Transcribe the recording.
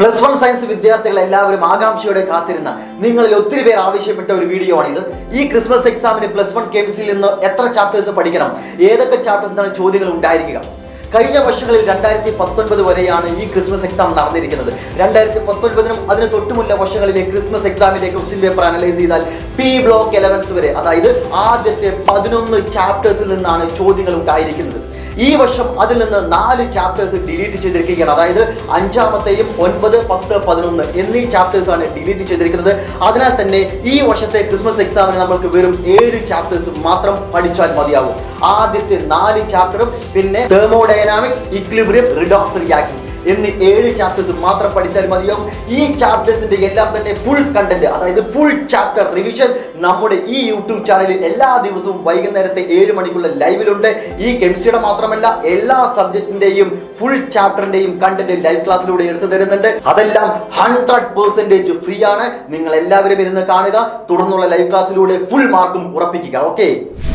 plus one science വിദ്യാർത്ഥികൾ എല്ലാവരും ആകാംക്ഷയോടെ കാത്തിരുന്ന നിങ്ങളിൽ ഒത്തിരി പേർ ആവശ്യപ്പെട്ട ഒരു വീഡിയോ ആണിത് ഈ ക്രിസ്മസ് എക്സാമിന് പ്ലസ് വൺ കെമിസ്ട്രിയിൽ നിന്ന് എത്ര ചാപ്റ്റേഴ്സ് പഠിക്കണം ഏതൊക്കെ ചാപ്റ്റേഴ്സിനാണ് ചോദ്യങ്ങൾ ഉണ്ടായിരിക്കുക കഴിഞ്ഞ വർഷങ്ങളിൽ രണ്ടായിരത്തി പത്തൊൻപത് വരെയാണ് ഈ ക്രിസ്മസ് എക്സാം നടന്നിരിക്കുന്നത് രണ്ടായിരത്തി പത്തൊൻപതിനും അതിന് തൊട്ടുമുള്ള വർഷങ്ങളിലെ ക്രിസ്മസ് എക്സാമിന്റെ ക്വസ്റ്റ്യൻ പേപ്പർ അനലൈസ് ചെയ്താൽ പി ബ്ലോക്ക് എലവൻസ് വരെ അതായത് ആദ്യത്തെ പതിനൊന്ന് ചാപ്റ്റേഴ്സിൽ നിന്നാണ് ചോദ്യങ്ങൾ ഉണ്ടായിരിക്കുന്നത് ഈ വർഷം അതിൽ നിന്ന് നാല് ചാപ്റ്റേഴ്സ് ഡിലീറ്റ് ചെയ്തിരിക്കുകയാണ് അതായത് അഞ്ചാമത്തെയും ഒൻപത് പത്ത് പതിനൊന്ന് എന്നീ ചാപ്റ്റേഴ്സ് ആണ് ഡിലീറ്റ് ചെയ്തിരിക്കുന്നത് അതിനാൽ തന്നെ ഈ വർഷത്തെ ക്രിസ്മസ് എക്സാമിന് നമ്മൾക്ക് വെറും ഏഴ് ചാപ്റ്റേഴ്സ് മാത്രം പഠിച്ചാൽ മതിയാകും ആദ്യത്തെ നാല് ചാപ്റ്ററും പിന്നെ തെർമോഡൈനാമിക്സ് ഇക്ലിബ്രിയം റിഡോക്സ് റിയാക്ഷൻ എന്നീ ഏഴ് ചാപ്റ്റേഴ്സ് മാത്രം പഠിച്ചാൽ മതിയാകും ഈ ചാപ്റ്റേഴ്സിന്റെ എല്ലാം തന്നെ ഫുൾ കണ്ടന്റ് അതായത് ഫുൾ ചാപ്റ്റർ റിവിഷൻ നമ്മുടെ ഈ യൂട്യൂബ് ചാനലിൽ എല്ലാ ദിവസവും വൈകുന്നേരത്തെ ഏഴ് മണിക്കുള്ള ലൈവിലുണ്ട് ഈ കെമിസ്ട്രിയുടെ മാത്രമല്ല എല്ലാ സബ്ജക്റ്റിന്റെയും ഫുൾ ചാപ്റ്ററിന്റെയും കണ്ടന്റ് ലൈവ് ക്ലാസ്സിലൂടെ എടുത്തു തരുന്നുണ്ട് അതെല്ലാം ഹൺഡ്രഡ് പെർസെന്റേജ് ഫ്രീ ആണ് നിങ്ങൾ എല്ലാവരും ഇരുന്ന് കാണുക തുടർന്നുള്ള ലൈവ് ക്ലാസ്സിലൂടെ ഫുൾ മാർക്കും ഉറപ്പിക്കുക ഓക്കെ